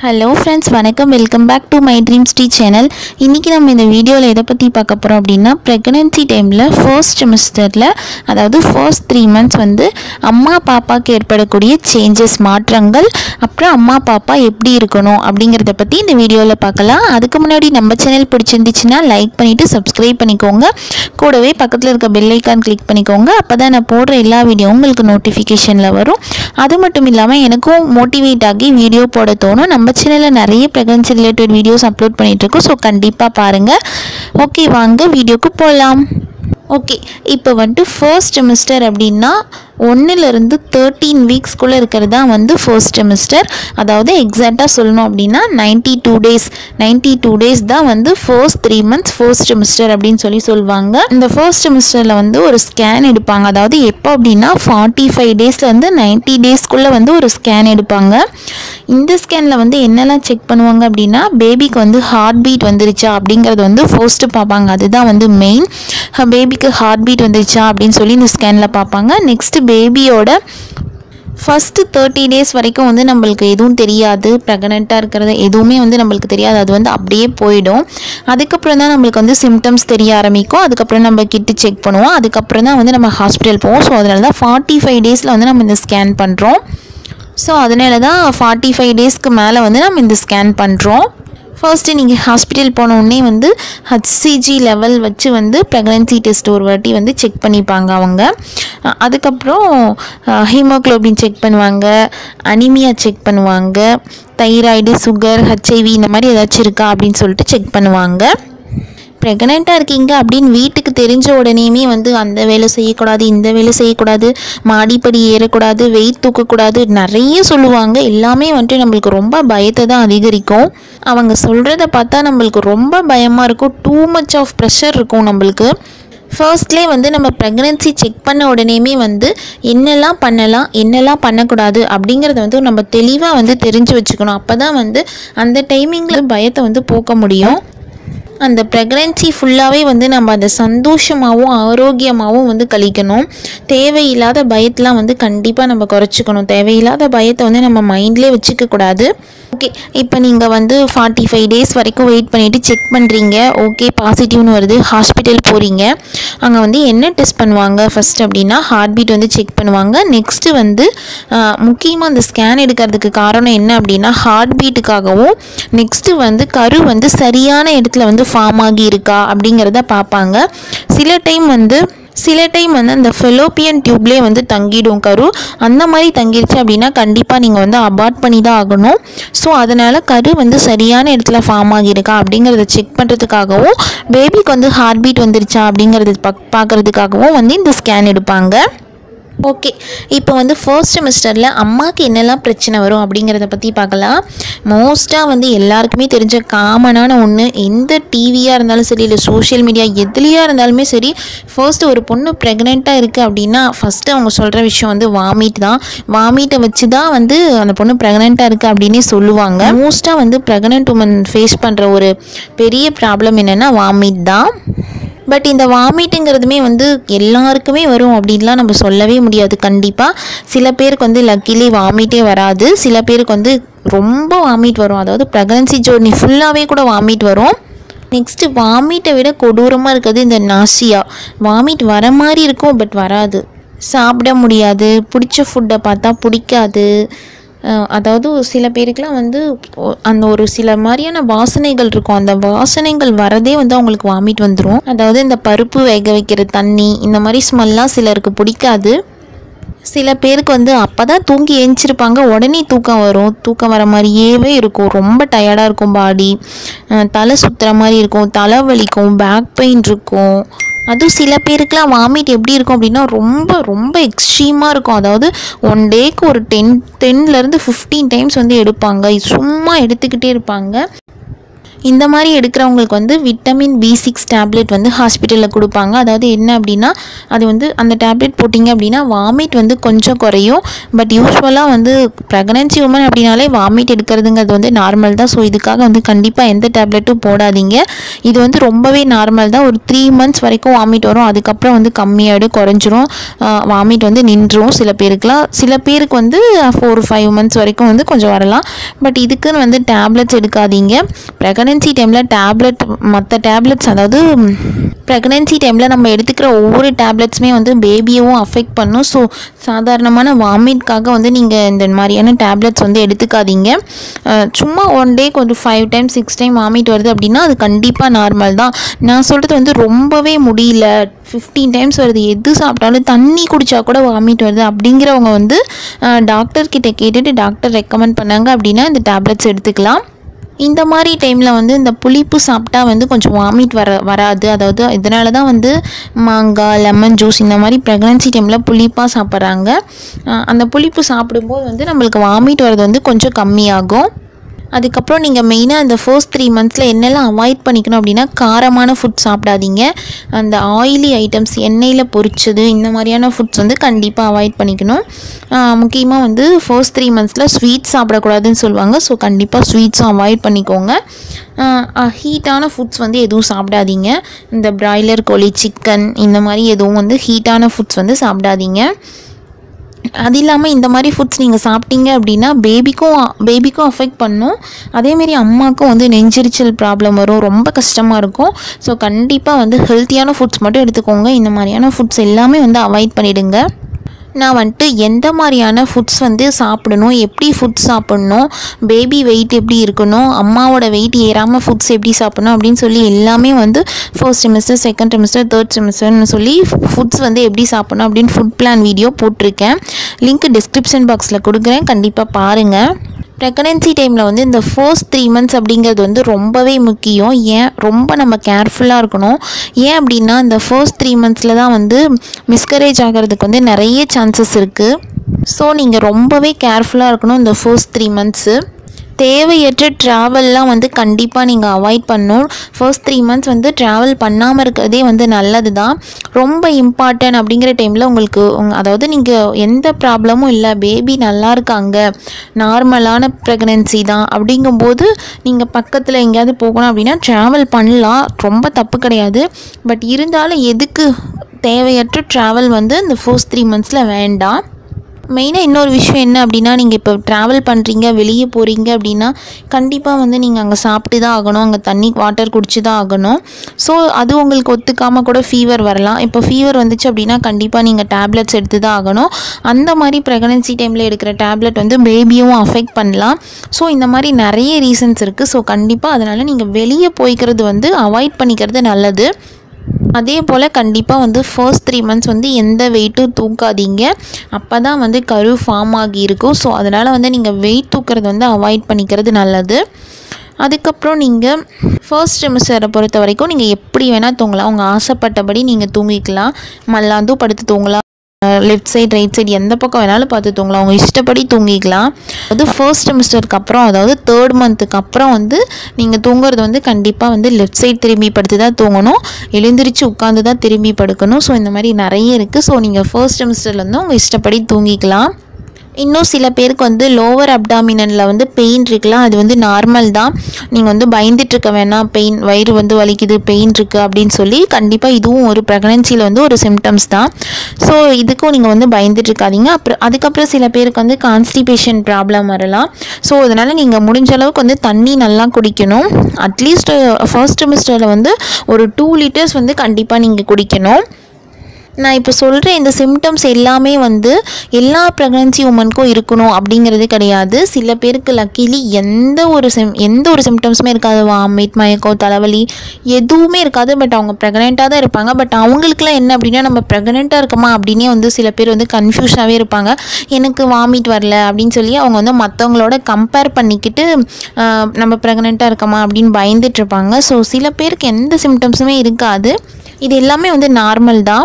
hello friends வணக்கம் welcome back to my dream Sri channel இன்றைக்கி நம்ம இந்த வீடியோவில் எதை பற்றி பார்க்க போகிறோம் அப்படின்னா ப்ரெக்னென்சி டைமில் ஃபர்ஸ்ட் செமஸ்டரில் அதாவது ஃபர்ஸ்ட் த்ரீ மந்த்ஸ் வந்து அம்மா பாப்பாவுக்கு ஏற்படக்கூடிய சேஞ்சஸ் மாற்றங்கள் அப்புறம் அம்மா பாப்பா எப்படி இருக்கணும் அப்படிங்கிறத பற்றி இந்த வீடியோவில் பார்க்கலாம் அதுக்கு முன்னாடி நம்ம சேனல் பிடிச்சிருந்துச்சுன்னா லைக் பண்ணிவிட்டு சப்ஸ்கிரைப் பண்ணிக்கோங்க கூடவே பக்கத்தில் இருக்க பெல் ஐக்கான் கிளிக் பண்ணிக்கோங்க அப்போ தான் நான் போடுற எல்லா வீடியோ உங்களுக்கு நோட்டிஃபிகேஷனில் வரும் அது மட்டும் இல்லாமல் எனக்கும் மோட்டிவேட் ஆகி வீடியோ போட தோணும் நம்ம சேனலில் நிறைய ப்ரெக்னன்சி ரிலேட்டட் வீடியோஸ் அப்லோட் பண்ணிகிட்ருக்கோம் ஸோ கண்டிப்பாக பாருங்கள் ஓகே வாங்க வீடியோக்கு போகலாம் ஓகே இப்போ வந்துட்டு ஃபர்ஸ்ட் செமஸ்டர் அப்படின்னா ஒன்றுலேருந்து தேர்ட்டீன் வீக்ஸ்க்குள்ளே இருக்கிறது தான் வந்து ஃபர்ஸ்ட் செமஸ்டர் அதாவது எக்ஸாக்டாக சொல்லணும் அப்படின்னா ninety two days ninety two days தான் வந்து first three months first semester அப்படின்னு சொல்லி சொல்லுவாங்க இந்த ஃபர்ஸ்ட் செமஸ்டரில் வந்து ஒரு ஸ்கேன் எடுப்பாங்க அதாவது எப்போ அப்படின்னா ஃபார்ட்டி ஃபைவ் டேஸ்லேருந்து நைன்ட்டி டேஸ்க்குள்ளே வந்து ஒரு ஸ்கேன் எடுப்பாங்க இந்த ஸ்கேனில் வந்து என்னெல்லாம் செக் பண்ணுவாங்க அப்படின்னா பேபிக்கு வந்து ஹார்ட் பீட் வந்துருச்சா அப்படிங்கிறது வந்து ஃபர்ஸ்ட்டு பார்ப்பாங்க அதுதான் வந்து மெயின் பேபிக்கு ஹார்ட் பீட் வந்துருச்சா அப்படின்னு சொல்லி இந்த ஸ்கேனில் பார்ப்பாங்க நெக்ஸ்ட்டு பேபியோட ஃபஸ்ட்டு தேர்ட்டி டேஸ் வரைக்கும் வந்து நம்மளுக்கு எதுவும் தெரியாது ப்ரெக்னெண்ட்டாக இருக்கிறது எதுவுமே வந்து நம்மளுக்கு தெரியாது அது வந்து அப்படியே போயிடும் அதுக்கப்புறம் தான் நம்மளுக்கு வந்து சிம்டம்ஸ் தெரிய ஆரம்பிக்கும் அதுக்கப்புறம் நம்ம கிட்டு செக் பண்ணுவோம் அதுக்கப்புறம் தான் வந்து நம்ம ஹாஸ்பிட்டல் போவோம் ஸோ அதனால தான் ஃபார்ட்டி ஃபைவ் டேஸில் வந்து நம்ம இந்த ஸ்கேன் பண்ணுறோம் ஸோ அதனால தான் ஃபார்ட்டி ஃபைவ் டேஸ்க்கு மேலே வந்து நம்ம இந்த ஸ்கேன் பண்ணுறோம் ஃபர்ஸ்ட்டு நீங்கள் ஹாஸ்பிட்டல் போன உடனே வந்து ஹச்சிஜி லெவல் வச்சு வந்து ப்ரெக்னன்சி டெஸ்ட் ஒரு வாட்டி வந்து செக் பண்ணிப்பாங்க அவங்க அஹ் அதுக்கப்புறம் ஹீமோக்ளோபின் செக் பண்ணுவாங்க அனிமியா செக் பண்ணுவாங்க தைராய்டு சுகர் ஹெச்ஐவி இந்த மாதிரி ஏதாச்சும் இருக்கா அப்படின்னு சொல்லிட்டு செக் பண்ணுவாங்க ப்ரெக்னெண்ட்டாக இருக்கீங்க அப்படின்னு வீட்டுக்கு தெரிஞ்ச உடனேயுமே வந்து அந்த வேலை செய்யக்கூடாது இந்த வேலை செய்யக்கூடாது மாடிப்படி ஏறக்கூடாது வெயிட் தூக்கக்கூடாது நிறைய சொல்லுவாங்க எல்லாமே வந்துட்டு நம்மளுக்கு ரொம்ப பயத்தை தான் அதிகரிக்கும் அவங்க சொல்கிறத பார்த்தா நம்மளுக்கு ரொம்ப பயமாக இருக்கும் டூ மச் ஆஃப் ப்ரெஷர் இருக்கும் நம்மளுக்கு ஃபர்ஸ்ட்லேயே வந்து நம்ம ப்ரெக்னென்சி செக் பண்ண உடனேயுமே வந்து என்னெல்லாம் பண்ணலாம் என்னெல்லாம் பண்ணக்கூடாது அப்படிங்கிறத வந்து நம்ம தெளிவாக வந்து தெரிஞ்சு வச்சுக்கணும் அப்போ தான் வந்து அந்த டைமிங்கில் பயத்தை வந்து போக்க முடியும் அந்த ப்ரெக்னென்சி ஃபுல்லாகவே வந்து நம்ம அதை சந்தோஷமாகவும் ஆரோக்கியமாகவும் வந்து கழிக்கணும் தேவையில்லாத பயத்தெலாம் வந்து கண்டிப்பாக நம்ம குறைச்சிக்கணும் தேவையில்லாத பயத்தை வந்து நம்ம மைண்ட்லேயே வச்சுக்க கூடாது ஓகே இப்போ நீங்கள் வந்து ஃபார்ட்டி ஃபைவ் டேஸ் வரைக்கும் வெயிட் பண்ணிவிட்டு செக் பண்ணுறீங்க ஓகே பாசிட்டிவ்னு வருது ஹாஸ்பிட்டல் போகிறீங்க அங்கே வந்து என்ன டெஸ்ட் பண்ணுவாங்க ஃபஸ்ட் அப்படின்னா ஹார்ட் பீட் வந்து செக் பண்ணுவாங்க நெக்ஸ்ட்டு வந்து முக்கியமாக அந்த ஸ்கேன் எடுக்கிறதுக்கு காரணம் என்ன அப்படின்னா ஹார்ட் பீட்டுக்காகவும் நெக்ஸ்ட்டு வந்து கரு வந்து சரியான இடத்துல வந்து ஃபார்ம் ஆகி இருக்கா அப்படிங்கிறத பார்ப்பாங்க சில டைம் வந்து சில டைம் வந்து அந்த ஃபெலோப்பியன் டியூப்லேயே வந்து தங்கிடும் கரு அந்த மாதிரி தங்கிருச்சு அப்படின்னா கண்டிப்பாக நீங்கள் வந்து அபார்ட் பண்ணி தான் ஆகணும் ஸோ அதனால் கரு வந்து சரியான இடத்துல ஃபார்ம் ஆகியிருக்கா அப்படிங்கிறத செக் பண்ணுறதுக்காகவும் பேபிக்கு வந்து ஹார்ட் பீட் வந்துருச்சா அப்படிங்கிறது பக் பார்க்குறதுக்காகவும் வந்து இந்த ஸ்கேன் எடுப்பாங்க ஓகே இப்போ வந்து ஃபர்ஸ்ட் செமஸ்டரில் அம்மாவுக்கு என்னெல்லாம் பிரச்சனை வரும் அப்படிங்கிறத பற்றி பார்க்கலாம் மோஸ்ட்டாக வந்து எல்லாருக்குமே தெரிஞ்ச காமனான ஒன்று எந்த டிவியாக இருந்தாலும் சரி இல்லை சோஷியல் மீடியா எதுலேயாக இருந்தாலுமே சரி ஃபர்ஸ்ட் ஒரு பொண்ணு ப்ரெக்னெண்ட்டாக இருக்குது அப்படின்னா ஃபஸ்ட்டு அவங்க சொல்கிற விஷயம் வந்து வாமிட் தான் வாமிட்டை வச்சு தான் வந்து அந்த பொண்ணு ப்ரெக்னெண்ட்டாக இருக்குது அப்படின்னே சொல்லுவாங்க மோஸ்ட்டாக வந்து ப்ரெக்னென்ட் உமன் ஃபேஸ் பண்ணுற ஒரு பெரிய ப்ராப்ளம் என்னென்னா வாமிட் தான் பட் இந்த வாமிட்டுங்கிறதுமே வந்து எல்லாருக்குமே வரும் அப்படின்லாம் நம்ம சொல்லவே முடியாது கண்டிப்பாக சில பேருக்கு வந்து லக்கிலி வாமிட்டே வராது சில பேருக்கு வந்து ரொம்ப வாமிட் வரும் அதாவது ப்ரெக்னன்சி ஜோர்னி ஃபுல்லாகவே கூட வாமிட் வரும் நெக்ஸ்ட்டு வாமிட்டை விட கொடூரமாக இருக்கிறது இந்த நாசியா வாமிட் வர மாதிரி இருக்கும் பட் வராது சாப்பிட முடியாது பிடிச்ச ஃபுட்டை பார்த்தா பிடிக்காது அஹ் அதாவது சில பேருக்குலாம் வந்து ஒ- அந்த ஒரு சில மாதிரியான வாசனைகள் இருக்கும் அந்த வாசனைகள் வரதே வந்து அவங்களுக்கு வாமிட் வந்துடும் அதாவது இந்த பருப்பு வேக வைக்கிற தண்ணி இந்த மாதிரி ஸ்மெல்லாம் சிலருக்கு பிடிக்காது சில பேருக்கு வந்து அப்போ தான் தூங்கி ஏஞ்சிருப்பாங்க உடனே தூக்கம் வரும் தூக்கம் வர மாதிரியே இருக்கும் ரொம்ப டயர்டாக இருக்கும் பாடி தலை சுற்றுற மாதிரி இருக்கும் தலை வலிக்கும் பேக் பெயின் இருக்கும் அதுவும் சில பேருக்குலாம் வாமிட் எப்படி இருக்கும் அப்படின்னா ரொம்ப ரொம்ப எக்ஸ்ட்ரீமாக இருக்கும் அதாவது ஒன் டேக்கு ஒரு டென் டென்லேருந்து ஃபிஃப்டீன் டைம்ஸ் வந்து எடுப்பாங்க சும்மா எடுத்துக்கிட்டே இருப்பாங்க இந்த மாதிரி எடுக்கிறவங்களுக்கு வந்து விட்டமின் பி சிக்ஸ் டேப்லெட் வந்து ஹாஸ்பிட்டலில் கொடுப்பாங்க அதாவது என்ன அப்படின்னா அது வந்து அந்த டேப்லெட் போட்டிங்க அப்படின்னா வாமிட் வந்து கொஞ்சம் குறையும் பட் யூஸ்வலாக வந்து ப்ரெக்னன்சி உமன் அப்படின்னாலே வாமிட் எடுக்கிறதுங்கிறது வந்து நார்மல் தான் ஸோ இதுக்காக வந்து கண்டிப்பாக எந்த டேப்லெட்டும் போடாதீங்க இது வந்து ரொம்பவே நார்மல் தான் ஒரு த்ரீ மந்த்ஸ் வரைக்கும் வாமிட் வரும் அதுக்கப்புறம் வந்து கம்மியாயிடும் குறைஞ்சிரும் வாமிட் வந்து நின்றும் சில பேருக்குலாம் சில பேருக்கு வந்து ஃபோர் ஃபைவ் மந்த்ஸ் வரைக்கும் வந்து கொஞ்சம் வரலாம் பட் இதுக்குன்னு வந்து டேப்லெட்ஸ் எடுக்காதீங்க ப்ரெக்னன்சி டைமில் டேப்லெட் மற்ற டேப்லெட்ஸ் அதாவது ப்ரெக்னன்சி டைமில் நம்ம எடுத்துக்கிற ஒவ்வொரு டேப்லெட்ஸுமே வந்து பேபியவும் அஃபெக்ட் பண்ணும் ஸோ சாதாரணமான வாமிட்காக வந்து நீங்கள் இந்த மாதிரியான டேப்லெட்ஸ் வந்து எடுத்துக்காதீங்க அஹ் சும்மா ஒன் டேக்கு ஒரு five time six time vomit வருது அப்படின்னா அது கண்டிப்பாக நார்மல் தான் நான் சொல்கிறது வந்து ரொம்பவே முடியல ஃபிஃப்டீன் டைம்ஸ் வருது எது சாப்பிட்டாலும் தண்ணி குடித்தா கூட வாமிட் வருது அப்படிங்கிறவங்க வந்து டாக்டர் கிட்ட கேட்டுட்டு டாக்டர் ரெக்கமெண்ட் பண்ணாங்க அப்படின்னா இந்த டேப்லெட்ஸ் எடுத்துக்கலாம் இந்த மாதிரி டைமில் வந்து இந்த புளிப்பு சாப்பிட்டா வந்து கொஞ்சம் வாமிட் வர வராது அதாவது இதனால தான் வந்து மாங்காய் லெமன் ஜூஸ் இந்த மாதிரி ப்ரெக்னன்சி டைமில் புளிப்பாக சாப்பிட்றாங்க அஹ் அந்த புளிப்பு சாப்பிடும்போது வந்து நம்மளுக்கு வாமிட் வர்றது வந்து கொஞ்சம் கம்மியாகும் அதுக்கப்புறம் நீங்கள் மெயினாக அந்த ஃபர்ஸ்ட் த்ரீ மந்த்ஸில் என்னெல்லாம் அவாய்ட் பண்ணிக்கணும் அப்படின்னா காரமான ஃபுட் சாப்பிடாதீங்க அந்த ஆயிலி ஐட்டம்ஸ் எண்ணெயில் பொரிச்சது இந்த மாதிரியான ஃபுட்ஸ் வந்து கண்டிப்பாக அவாய்ட் பண்ணிக்கணும் முக்கியமாக வந்து ஃபர்ஸ்ட் த்ரீ மந்த்ஸில் ஸ்வீட்ஸ் சாப்பிடக்கூடாதுன்னு சொல்லுவாங்க ஸோ கண்டிப்பாக ஸ்வீட்ஸும் அவாய்ட் பண்ணிக்கோங்க ஹீட்டான ஃபுட்ஸ் வந்து எதுவும் சாப்பிடாதீங்க இந்த பிராய்லர் கோழி சிக்கன் இந்த மாதிரி எதுவும் வந்து ஹீட்டான ஃபுட்ஸ் வந்து சாப்பிடாதீங்க அது இல்லாமல் இந்த மாதிரி ஃபுட்ஸ் நீங்கள் சாப்பிட்டீங்க அப்படின்னா பேபிக்கும் பேபிக்கும் அஃபெக்ட் பண்ணும் அதேமாரி அம்மாவுக்கும் வந்து நெஞ்செரிச்சல் ப்ராப்ளம் வரும் ரொம்ப கஷ்டமாக இருக்கும் ஸோ கண்டிப்பாக வந்து ஹெல்த்தியான ஃபுட்ஸ் மட்டும் எடுத்துக்கோங்க இந்த மாதிரியான ஃபுட்ஸ் எல்லாமே வந்து அவாய்ட் பண்ணிடுங்க நான் வந்துட்டு எந்த மாதிரியான ஃபுட்ஸ் வந்து சாப்பிடணும் எப்படி ஃபுட்ஸ் சாப்பிடணும் பேபி வெயிட் எப்படி இருக்கணும் அம்மாவோட வெயிட் ஏறாமல் ஃபுட்ஸ் எப்படி சாப்பிடணும் அப்படின்னு சொல்லி எல்லாமே வந்து first semester second semester third செமஸ்டர்னு சொல்லி ஃபுட்ஸ் வந்து எப்படி சாப்பிடணும் அப்படின்னு ஃபுட் பிளான் வீடியோ போட்டிருக்கேன் லிங்க் டிஸ்கிரிப்ஷன் பாக்ஸில் கொடுக்குறேன் கண்டிப்பாக பாருங்கள் ப்ரெக்னென்சி டைமில் வந்து இந்த ஃபர்ஸ்ட் த்ரீ மந்த்ஸ் அப்படிங்கிறது வந்து ரொம்பவே முக்கியம் ஏன் ரொம்ப நம்ம கேர்ஃபுல்லாக இருக்கணும் ஏன் அப்படின்னா இந்த ஃபர்ஸ்ட் த்ரீ மந்த்ஸில் தான் வந்து மிஸ்கரேஜ் ஆகிறதுக்கு வந்து நிறைய சான்சஸ் இருக்குது ஸோ நீங்கள் ரொம்பவே கேர்ஃபுல்லாக இருக்கணும் இந்த ஃபர்ஸ்ட் த்ரீ மந்த்ஸு தேவையற்ற ட்ராவல்லாம் வந்து கண்டிப்பாக நீங்கள் அவாய்ட் பண்ணணும் ஃபர்ஸ்ட் த்ரீ மந்த்ஸ் வந்து ட்ராவல் பண்ணாமல் இருக்கிறதே வந்து நல்லது தான் ரொம்ப இம்பார்ட்டன்ட் அப்படிங்கிற டைமில் உங்களுக்கு உங்க அதாவது நீங்கள் எந்த ப்ராப்ளமும் இல்லை பேபி நல்லா இருக்காங்க நார்மலான ப்ரெக்னென்சி தான் அப்படிங்கும்போது நீங்கள் பக்கத்தில் எங்கேயாவது போகணும் அப்படின்னா ட்ராவல் பண்ணலாம் ரொம்ப தப்பு கிடையாது பட் இருந்தாலும் எதுக்கு தேவையற்ற ட்ராவல் வந்து இந்த ஃபர்ஸ்ட் த்ரீ மந்த்ஸில் வேண்டாம் மெயினாக இன்னொரு விஷயம் என்ன அப்படின்னா நீங்கள் இப்போ ட்ராவல் பண்ணுறீங்க வெளியே போகிறீங்க அப்படின்னா கண்டிப்பாக வந்து நீங்கள் அங்கே சாப்பிட்டு தான் ஆகணும் அங்கே தண்ணி வாட்டர் குடிச்சு தான் ஆகணும் ஸோ அது உங்களுக்கு ஒத்துக்காமல் கூட ஃபீவர் வரலாம் இப்போ ஃபீவர் வந்துச்சு அப்படின்னா கண்டிப்பாக நீங்கள் டேப்லெட்ஸ் எடுத்து தான் ஆகணும் அந்த மாதிரி ப்ரெக்னன்சி டைமில் எடுக்கிற டேப்லெட் வந்து பேபியும் அஃபெக்ட் பண்ணலாம் ஸோ இந்த மாதிரி நிறைய ரீசன்ஸ் இருக்குது ஸோ கண்டிப்பாக அதனால் நீங்கள் வெளியே போய்க்கிறது வந்து அவாய்ட் பண்ணிக்கிறது நல்லது அதே போல் கண்டிப்பாக வந்து ஃபர்ஸ்ட் த்ரீ மந்த்ஸ் வந்து எந்த வெயிட்டும் தூக்காதீங்க அப்போ தான் வந்து கரு ஃபார்ம் ஆகி இருக்கும் ஸோ அதனால் வந்து நீங்கள் வெயிட் தூக்கிறது வந்து அவாய்ட் பண்ணிக்கிறது நல்லது அதுக்கப்புறம் நீங்கள் ஃபர்ஸ்ட் செமஸ்டரை பொறுத்த வரைக்கும் நீங்கள் எப்படி வேணால் தூங்கலாம் உங்கள் ஆசைப்பட்டபடி நீங்கள் தூங்கிக்கலாம் மல்லாந்தும் படுத்து தூங்கலாம் லெஃப்ட் சைடு ரைட் சைடு எந்த பக்கம் வேணாலும் பார்த்து தூங்கலாம் அவங்க இஷ்டப்படி தூங்கிக்கலாம் அது ஃபர்ஸ்ட் செமஸ்டருக்கு அப்புறம் அதாவது தேர்ட் மந்த்துக்கு அப்புறம் வந்து நீங்கள் தூங்குறது வந்து கண்டிப்பாக வந்து லெஃப்ட் சைடு திரும்பி படுத்து தான் தூங்கணும் எழுந்திரிச்சு உட்காந்து தான் திரும்பி படுக்கணும் ஸோ இந்த மாதிரி நிறைய இருக்குது ஸோ நீங்கள் ஃபர்ஸ்ட் செமஸ்டர்லேருந்து உங்கள் இஷ்டப்படி தூங்கிக்கலாம் இன்னும் சில பேருக்கு வந்து லோவர் அப்டாமினனில் வந்து பெயின் இருக்கலாம் அது வந்து நார்மல் தான் நீங்கள் வந்து பயந்துட்டு இருக்க வேணாம் பெயின் வயிறு வந்து வலிக்குது பெயின் இருக்குது அப்படின்னு சொல்லி கண்டிப்பாக இதுவும் ஒரு ப்ரெக்னென்சியில் வந்து ஒரு சிம்டம்ஸ் தான் ஸோ இதுக்கும் நீங்கள் வந்து பயந்துட்டு இருக்காதீங்க அப்புறம் அதுக்கப்புறம் சில பேருக்கு வந்து கான்ஸ்டிபேஷன் ப்ராப்ளம் வரலாம் ஸோ அதனால் நீங்கள் முடிஞ்ச அளவுக்கு வந்து தண்ணி நல்லா குடிக்கணும் அட்லீஸ்ட் ஃபர்ஸ்ட் செமஸ்டரில் வந்து ஒரு டூ லிட்டர்ஸ் வந்து கண்டிப்பாக நீங்கள் குடிக்கணும் நான் இப்போ சொல்கிற இந்த சிம்டம்ஸ் எல்லாமே வந்து எல்லா ப்ரெக்னன்சி உமனுக்கும் இருக்கணும் அப்படிங்கிறது கிடையாது சில பேருக்கு லக்கிலி எந்த ஒரு சிம் எந்த ஒரு சிம்டம்ஸுமே இருக்காது வாமிட் மயக்கம் தலைவலி எதுவுமே இருக்காது பட் அவங்க ப்ரெக்னெண்ட்டாக தான் இருப்பாங்க பட் அவங்களுக்குலாம் என்ன அப்படின்னா நம்ம ப்ரெக்னெண்ட்டாக இருக்கோமா அப்படின்னே வந்து சில பேர் வந்து கன்ஃபியூஷனாகவே இருப்பாங்க எனக்கு வாமிட் வரல அப்படின்னு சொல்லி அவங்க வந்து மற்றவங்களோட கம்பேர் பண்ணிக்கிட்டு ஆஹ், நம்ம ப்ரெக்னெண்ட்டாக இருக்கோமா அப்படின்னு பயந்துட்டு இருப்பாங்க ஸோ சில பேருக்கு எந்த சிம்டம்ஸுமே இருக்காது இது எல்லாமே வந்து நார்மல் தான்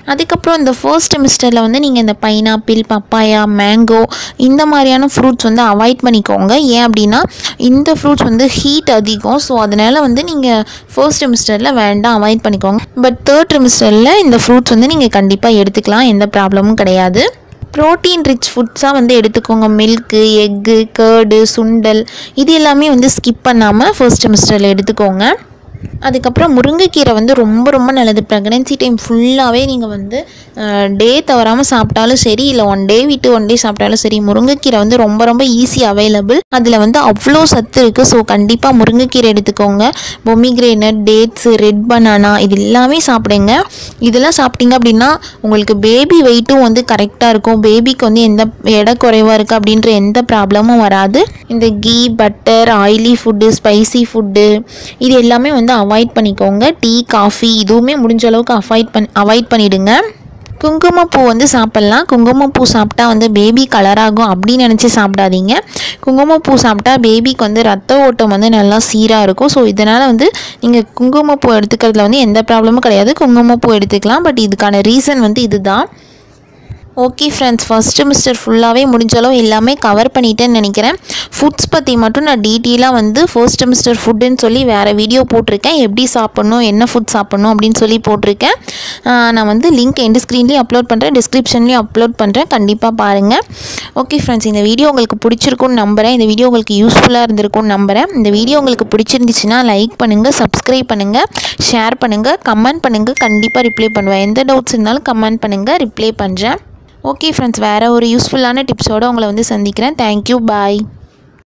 அதுக்கப்புறம் இந்த ஃபர்ஸ்ட் செமிஸ்டரில் வந்து நீங்கள் இந்த பைனாப்பிள் பப்பாயா மேங்கோ இந்த மாதிரியான ஃப்ரூட்ஸ் வந்து அவாய்ட் பண்ணிக்கோங்க ஏன் அப்படின்னா இந்த ஃப்ரூட்ஸ் வந்து ஹீட் அதிகம் ஸோ அதனால் வந்து நீங்கள் ஃபர்ஸ்ட் செமிஸ்டரில் வேண்டாம் அவாய்ட் பண்ணிக்கோங்க பட் தேர்ட் செமிஸ்டரில் இந்த ஃப்ரூட்ஸ் வந்து நீங்கள் கண்டிப்பாக எடுத்துக்கலாம் எந்த ப்ராப்ளமும் கிடையாது ப்ரோட்டீன் ரிச் ஃபுட்ஸாக வந்து எடுத்துக்கோங்க மில்க்கு எக்கு கேர்டு சுண்டல் இது எல்லாமே வந்து ஸ்கிப் பண்ணாமல் ஃபர்ஸ்ட் செமிஸ்டரில் எடுத்துக்கோங்க அதுக்கப்புறம் முருங்கைக்கீரை வந்து ரொம்ப ரொம்ப நல்லது ப்ரெக்னென்சி டைம் ஃபுல்லாகவே நீங்கள் வந்து டே தவறாமல் சாப்பிட்டாலும் சரி இல்லை ஒன் டே விட்டு ஒன் டே சாப்பிட்டாலும் சரி முருங்கைக்கீரை வந்து ரொம்ப ரொம்ப ஈஸி அவைலபிள் அதில் வந்து அவ்வளோ சத்து இருக்குது ஸோ கண்டிப்பாக முருங்கைக்கீரை எடுத்துக்கோங்க பொமிக்ரேனட் டேட்ஸு ரெட் பனானா இது எல்லாமே சாப்பிடுங்க இதெல்லாம் சாப்பிட்டீங்க அப்படின்னா உங்களுக்கு பேபி வெயிட்டும் வந்து கரெக்டாக இருக்கும் பேபிக்கு வந்து எந்த எடை குறைவாக இருக்குது அப்படின்ற எந்த ப்ராப்ளமும் வராது இந்த ghee butter oily food spicy food இது எல்லாமே வந்து அவாய்ட் பண்ணிக்கோங்க டீ காஃபி இதுவுமே முடிஞ்ச அளவுக்கு அவாய்ட் பண்ணி அவாய்ட் பண்ணிவிடுங்க குங்குமப்பூ வந்து சாப்பிட்லாம் குங்குமப்பூ சாப்பிட்டா வந்து பேபி கலராகும் அப்படின்னு நினச்சி சாப்பிடாதீங்க குங்குமப்பூ சாப்பிட்டா பேபிக்கு வந்து ரத்த ஓட்டம் வந்து நல்லா சீராக இருக்கும் ஸோ இதனால் வந்து நீங்கள் குங்குமப்பூ எடுத்துக்கிறதுல வந்து எந்த ப்ராப்ளமும் கிடையாது குங்குமப்பூ எடுத்துக்கலாம் பட் இதுக்கான ரீசன் வந்து இதுதான் ஓகே ஃப்ரெண்ட்ஸ் ஃபஸ்ட் செமிஸ்டர் ஃபுல்லாகவே முடிஞ்சளவு எல்லாமே கவர் பண்ணிட்டேன்னு நினைக்கிறேன் ஃபுட்ஸ் பற்றி மட்டும் நான் டீட்டெயிலாக வந்து ஃபர்ஸ்ட் செமிஸ்டர் ஃபுட்டுன்னு சொல்லி வேறு வீடியோ போட்டிருக்கேன் எப்படி சாப்பிட்ணும் என்ன ஃபுட் சாப்பிட்ணும் அப்படின்னு சொல்லி போட்டிருக்கேன் ஆஹ் நான் வந்து லிங்க் எண்டு ஸ்க்ரீன்லேயும் அப்லோட் பண்ணுறேன் டிஸ்கிரிப்ஷன்லேயும் அப்லோட் பண்ணுறேன் கண்டிப்பாக பாருங்கள் ஓகே ஃப்ரெண்ட்ஸ் இந்த வீடியோ உங்களுக்கு பிடிச்சிருக்கும்னு நம்புகிறேன் இந்த வீடியோ உங்களுக்கு யூஸ்ஃபுல்லாக இருந்திருக்கும்னு நம்புகிறேன் இந்த வீடியோ உங்களுக்கு பிடிச்சிருந்துச்சுன்னா லைக் பண்ணுங்கள் சப்ஸ்கிரைப் பண்ணுங்கள் ஷேர் பண்ணுங்கள் கமெண்ட் பண்ணுங்கள் கண்டிப்பாக ரிப்ளை பண்ணுவேன் எந்த டவுட்ஸ் இருந்தாலும் கமெண்ட் பண்ணுங்கள் ரிப்ளை பண்ணுறேன் ஓகே ஃப்ரெண்ட்ஸ் வேறு ஒரு யூஸ்ஃபுல்லான டிப்ஸோடு உங்களை வந்து சந்திக்கிறேன் தேங்க்யூ பாய்